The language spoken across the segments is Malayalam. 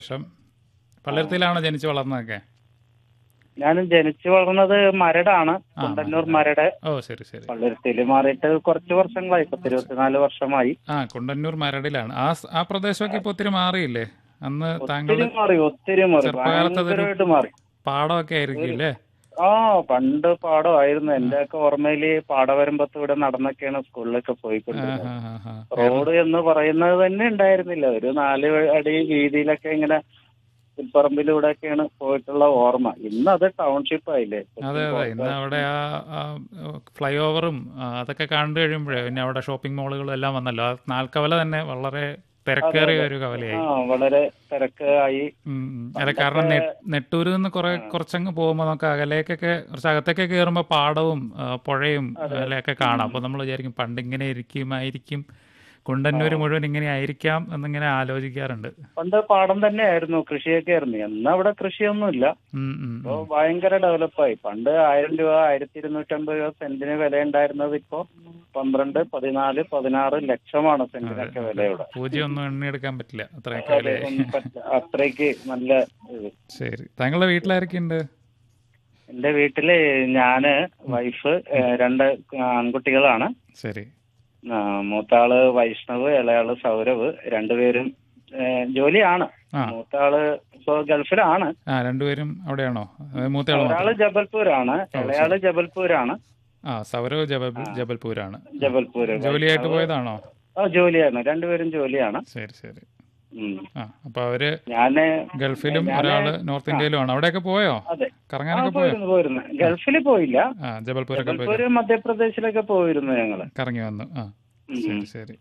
ശേഷം പള്ളിരുത്തിയിലാണോ ജനിച്ചു വളർന്നതൊക്കെ ഞാനും ജനിച്ചു വളർന്നത് മരടാണ് ആ, കുണ്ടന്നൂർ മരട്. മരട് ഓ ശരി ശരി പള്ളിരുത്തിയിൽ മാറിയിട്ട് കുറച്ച് വർഷങ്ങളായി പത്ത് ഇരുപത്തിനാല് വർഷമായി ആ കുണ്ടന്നൂർ മരടിലാണ് ആ സ്- ആ പ്രദേശമൊക്കെ ഇപ്പൊ ഒത്തിരി മാറിയില്ലേ അന്ന് താങ്കൾ ഒത്തിരി മാറി ഒത്തിരി മാറി ചെറുപ്പകാലത്ത് അതൊരു- ഭയങ്കരമായിട്ട് മാറി പാടമൊക്കെ ആയിരിക്കും അല്ലേ ആ പണ്ട് പാടമായിരുന്നു എന്റെ ഒക്കെ ഓർമ്മയില് പാടവരമ്പത്ത് ഇവിടെ നടന്നൊക്കെയാണ് സ്കൂളിലൊക്കെ ആ, പോയിക്കൊണ്ടിരുന്നത് ആ, ആ, ആ. റോഡ് എന്ന് പറയുന്നത് തന്നെ ഉണ്ടായിരുന്നില്ല ഒരു നാല് അടി വീതിയിലൊക്കെ ഇങ്ങനെ പുൽപ്പറമ്പിലൂടെ ഒക്കെയാണ് പോയിട്ടുള്ള ഓർമ്മ ഇന്ന് അത് ടൗൺഷിപ്പ് ആയില്ലേ അതെ അതെ ഇന്ന് അവിടെ ആ ഫ്ലൈ ഓവറും അതൊക്കെ കണ്ടു കഴിയുമ്പോഴേ പിന്നെ അവിടെ ഷോപ്പിംഗ് മാളുകളും എല്ലാം വന്നല്ലോ ആ നാൽക്കവല തന്നെ വളരെ തിരക്കേറിയ ഒരു ആ കവലയായി വളരെ തിരക്ക് ആയി ഉം, ഉം. അല്ല കാരണം നെ- നെട്ടൂരിൽ നിന്ന് കുറെ കുറച്ചങ്ങ് പോകുമ്പോൾ നമുക്ക് അകലേക്കൊക്കെ കുറച്ച് അകത്തേക്ക് കയറുമ്പോൾ പാടവും ആ, പുഴയും അതിലൊക്കെ കാണാം അപ്പോൾ നമ്മൾ വിചാരിക്കും പണ്ട് ഇങ്ങനെ ഇരിക്കുമായിരിക്കും കുണ്ടന്നൂർ മുഴുവൻ ഇങ്ങനെ ആയിരിക്കാം എന്നിങ്ങനെ ആലോചിക്കാറുണ്ട് പണ്ട് പാടം തന്നെയായിരുന്നു കൃഷിയൊക്കെ ആയിരുന്നു എന്നാ അവിടെ കൃഷിയൊന്നുമില്ല ഉം, ഉം, ഇപ്പോ ഉം. ഭയങ്കര ഡെവലപ്പായി പണ്ട് ആയിരം രൂപ ആയിരത്തി ഇരുന്നൂറ്റമ്പത് രൂപ സെന്റിന് വില ഉണ്ടായിരുന്നത് ഇപ്പോ പന്ത്രണ്ട് പതിനാല് പതിനാറ് ലക്ഷമാണ് സെന്റിനൊക്കെ വില ഇവിടെ പൂജ്യം ഒന്നും എണ്ണിയെടുക്കാൻ പറ്റില്ല അത്രയൊക്കെ അതെ, വിലയായി ഒന്നും പറ്റില്ല. അത്രയ്ക്ക് നല്ല ഇത്. ശരി താങ്കളുടെ വീട്ടിലാരൊക്കെയുണ്ട് എന്റെ വീട്ടില് ഞാന് വൈഫ് ഏഹ്, രണ്ട് ആൺകുട്ടികളാണ് ശരി ആ, മൂത്താള് വൈഷ്ണവ് ഇളയാള് സൗരവ് രണ്ടുപേരും ഏഹ്, ജോലിയാണ് ആ മൂത്താള് ഇപ്പോ ഗൾഫിലാണ് ആ രണ്ടുപേരും അവിടെയാണോ അത് മൂത്തയാൾ ഒരാള് മാത്രം ജബൽപൂരാണ് ഇളയാള് ജബൽപൂരാണ് ആ സൗരവ് ജബൽ ജബൽപൂരാണ് ജബൽപൂര് ജോലിയായിട്ട് പോയതാണോ ആ ജോലിയാണ് രണ്ടുപേരും ജോലിയാണ് ശരി ശരി ഉം. ആ അപ്പൊ അവര് ഞാന് ഗൾഫിലും ഞാന് ഒരാള് നോർത്ത് ഇന്ത്യയിലും ആണ് അവിടെയൊക്കെ പോയോ അതെ ആ കറങ്ങാനൊക്കെ പോയോ പോയിരുന്നു പോയിരുന്നു ഗൾഫിൽ പോയില്ല ആ ജബൽപൂരൊക്കെ പോയി ജബൽപൂര് മധ്യപ്രദേശിലൊക്കെ പോയിരുന്നു ഞങ്ങള് കറങ്ങി വന്നു ആ ഉം. ശരി ശരി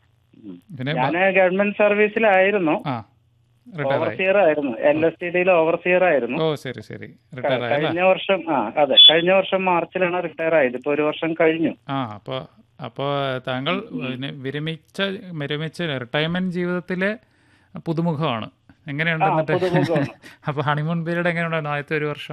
ഉം. പിന്നെ ബ- ഞാന് ഗവൺമെന്റ് സർവീസിലായിരുന്നു ആ റിട്ടയർ ആയി ഓവർസിയർ ആയിരുന്നു എൽ എസ് ടി ഡിയിൽ ഓവർസിയർ ആയിരുന്നു ഓ ശരി ശരി റിട്ടയർ ആയി അല്ലേ കഴിഞ്ഞ വർഷം ആ അതെ കഴിഞ്ഞ വർഷം മാർച്ചിലാണ് റിട്ടയർ ആയത് ഇപ്പൊ ഒരു വർഷം കഴിഞ്ഞു ആ അപ്പൊ അപ്പൊ താങ്കൾ പിന്നെ വിരമിച്ച വിരമിച്ച റിട്ടയർമെന്റ് ജീവിതത്തിലെ പുതുമുഖമാണ് എങ്ങനെയുണ്ട് ആ, എന്നിട്ട് പുതുമുഖമാണ്. അപ്പൊ ഹണിമൂൺ പീരീഡ് എങ്ങനെയുണ്ടായിരുന്നു ആദ്യത്തെ ഒരു വർഷം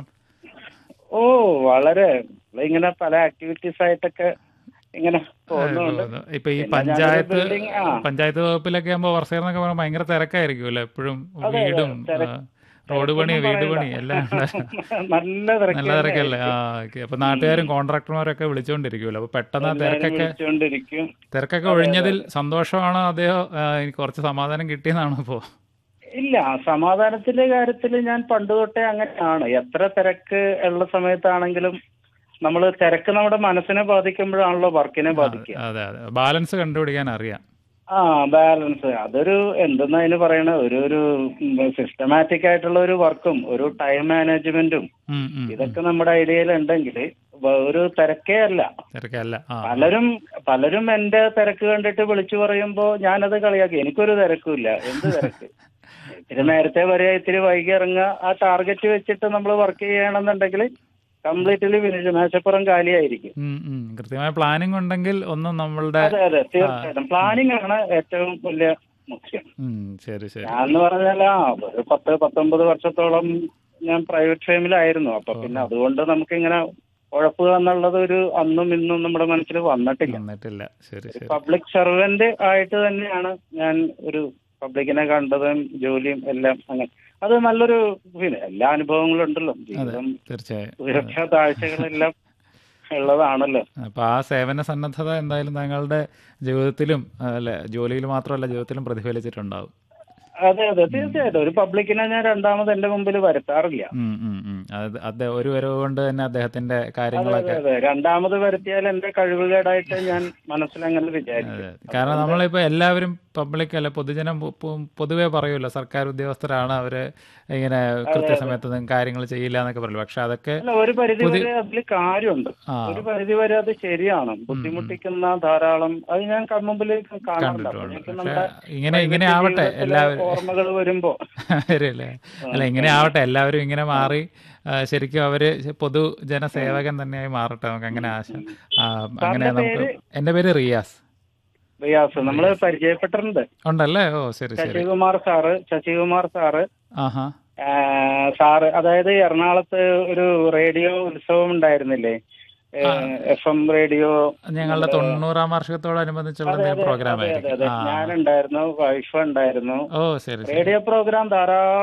ഓ വളരെ ഇങ്ങനെ പല ആക്ടിവിറ്റീസ് ആയിട്ടൊക്കെ ഇങ്ങനെ പോകുന്നുണ്ട് ഇപ്പൊ ഈ പിന്നെ പഞ്ചായത്ത് ഞാനൊരു building, ആ. പഞ്ചായത്ത് വകുപ്പിലൊക്കെ ആകുമ്പോൾ വർഷേർ എന്നൊക്കെ പറഞ്ഞാൽ ഭയങ്കര തിരക്കായിരിക്കും അല്ലേ എപ്പോഴും അതെ, അതെ, വീടും തിരക്ക്. ആ, റോഡ് പണി തിരക്കൊന്നും വീട് പറയണ്ട. പണി എല്ലാം ഉണ്ട്. നല്ല തിരക്ക് നല്ല തിരക്കല്ലേ ആ ഓക്കെ അപ്പൊ നാട്ടുകാരും കോൺട്രാക്ടർമാരൊക്കെ വിളിച്ചോണ്ടിരിക്കുമല്ലോ അപ്പൊ പെട്ടെന്ന് ആ എല്ലാവരും തിരക്കൊക്കെ വിളിച്ചുകൊണ്ടിരിക്കും തിരക്കൊക്കെ ഒഴിഞ്ഞതിൽ സന്തോഷമാണോ അദ്ദേഹം എനിക്ക് കുറച്ച് സമാധാനം കിട്ടിയെന്നാണോ ഇപ്പോ ഇല്ല സമാധാനത്തിന്റെ കാര്യത്തിൽ ഞാൻ പണ്ട് തൊട്ടേ അങ്ങനെയാണ് എത്ര തിരക്ക് ഉള്ള സമയത്താണെങ്കിലും നമ്മൾ തിരക്ക് നമ്മുടെ മനസ്സിനെ ബാധിക്കുമ്പോഴാണല്ലോ വർക്കിനെ ബാധിക്കുക അതെ അതെ ബാലൻസ് കണ്ടുപിടിക്കാൻ അറിയാം ആ ബാലൻസ് അതൊരു എന്തെന്നാ അതിന് പറയണ ഒരു ഒരു സിസ്റ്റമാറ്റിക് ആയിട്ടുള്ള ഒരു വർക്കും ഒരു ടൈം മാനേജ്മെന്റും ഉം, ഉം, ഉം. ഇതൊക്കെ നമ്മുടെ ഐഡിയയിൽ ഉണ്ടെങ്കിൽ ഒരു തിരക്കേ അല്ല തിരക്കല്ല ആ പലരും പലരും എന്റെ തിരക്ക് കണ്ടിട്ട് വിളിച്ചു പറയുമ്പോ ഞാനത് കളിയാക്കി എനിക്കൊരു തിരക്കുമില്ല എന്ത് തിരക്ക് ഇത്തിരി നേരത്തെ വരിക ഇത്തിരി വൈകി ഇറങ്ങുക ആ ടാർഗറ്റ് വെച്ചിട്ട് നമ്മൾ വർക്ക് ചെയ്യണമെന്നുണ്ടെങ്കിൽ കംപ്ലീറ്റ്ലി ഫിനിഷ് മേശപ്പുറം കാലിയായിരിക്കും ഉം, ഉം. കൃത്യമായ പ്ലാനിങ് ഉണ്ടെങ്കിൽ ഒന്നും നമ്മളുടെ അതെ അതെ തീർച്ചയായിട്ടും പ്ലാനിങ് ആണ് ഏറ്റവും വലിയ മുഖ്യം ഉം, ശരി ശരി ഞാൻ എന്ന് പറഞ്ഞാൽ ആ ഒരു പത്ത് പത്തൊമ്പത് വർഷത്തോളം ഞാൻ പ്രൈവറ്റ് ഫേമിലായിരുന്നു അപ്പൊ പിന്നെ അതുകൊണ്ട് നമുക്കിങ്ങനെ ഉഴപ്പുക എന്നുള്ളത് ഒരു അന്നും ഇന്നും നമ്മുടെ മനസ്സിൽ വന്നിട്ടില്ല വന്നിട്ടില്ല ശരി ശരി പബ്ലിക് സർവന്റ് ആയിട്ട് തന്നെയാണ് ഞാൻ ഒരു പബ്ലിക്കിനെ കണ്ടതും ജോലിയും എല്ലാം അങ്ങനെ അത് നല്ലൊരു പിന്നെ എല്ലാ അനുഭവങ്ങളും ഉണ്ടല്ലോ ജീവിതം തീർച്ചയായും ഉയർച്ച താഴ്ചകളെല്ലാം ഉള്ളതാണല്ലോ അപ്പൊ ആ സേവന സന്നദ്ധത എന്തായാലും താങ്കളുടെ ജീവിതത്തിലും അല്ലെ ജോലിയിൽ മാത്രമല്ല ജീവിതത്തിലും പ്രതിഫലിച്ചിട്ടുണ്ടാവും അതെ അതെ തീർച്ചയായിട്ടും ഒരു പബ്ലിക്കിനെ ഞാൻ രണ്ടാമത് എന്റെ മുമ്പിൽ വരുത്താറില്ല ഉം, ഉം, ഉം. അത് അദ്ദേഹം ഒരു വരവ് കൊണ്ട് തന്നെ അദ്ദേഹത്തിന്റെ അതെ അതെ കാര്യങ്ങളൊക്കെ അതെ രണ്ടാമത് വരുത്തിയാൽ എന്റെ കഴിവുകേടായിട്ട് ഞാൻ മനസ്സിലങ്ങനെ വിചാരിക്കും അതെ കാരണം നമ്മളിപ്പോ എല്ലാവരും പബ്ലിക് അല്ല പൊതുജനം പൊ- പൊ- പൊതുവെ പറയൂല സർക്കാർ ഉദ്യോഗസ്ഥരാണ് അവര് ഇങ്ങനെ കൃത്യസമയത്ത് കാര്യങ്ങൾ ചെയ്യില്ല എന്നൊക്കെ പറയും പക്ഷെ അതൊക്കെ അല്ല ഒരു പരിധി വരെ അതിൽ കാര്യമുണ്ട് ആ ഒരു പരിധി വരെ അത് ശരിയാണ് ബുദ്ധിമുട്ടിക്കുന്ന ധാരാളം അത് ഞാൻ കൺമുമ്പിൽ കാണാറുണ്ട് കണ്ടിട്ടുണ്ട് അപ്പോഴേക്കും പക്ഷെ നമ്മുടെ ഇങ്ങനെ ഇങ്ങനെ ആവട്ടെ ജീവിതത്തിലെ എല്ലാവരും ഓർമ്മകൾ വരുമ്പോ വരില്ലേ അല്ല ഇങ്ങനെ ആവട്ടെ എല്ലാവരും ഇങ്ങനെ മാറി ആ, ശരിക്കും അവര് പൊതുജന സേവകൻ തന്നെയായി മാറട്ടെ നമുക്ക് അങ്ങനെ ആശ ആ, അങ്ങനെ നമുക്ക് എന്റെ പേര് റിയാസ് റിയാസ് നമ്മള് പരിചയപ്പെട്ടിട്ടുണ്ട് ഉണ്ടല്ലേ ഓ ശരി ശരി ശശികുമാർ സാറ് ശശികുമാർ സാറ് ആഹാ ആ, സാറ് അതായത് എറണാകുളത്ത് ഒരു റേഡിയോ ഉത്സവം ഉണ്ടായിരുന്നില്ലേ എഫ് എം റേഡിയോ ഞങ്ങളുടെ തൊണ്ണൂറാം വാർഷികത്തോടനുബന്ധിച്ചുള്ള എന്തെങ്കിലും പ്രോഗ്രാം അതെ അതെ ആയിരിക്കും ആ ഞാനുണ്ടായിരുന്നു വൈഫ് ഉണ്ടായിരുന്നു ഓ ശരി ശരി റേഡിയോ പ്രോഗ്രാം ധാരാളം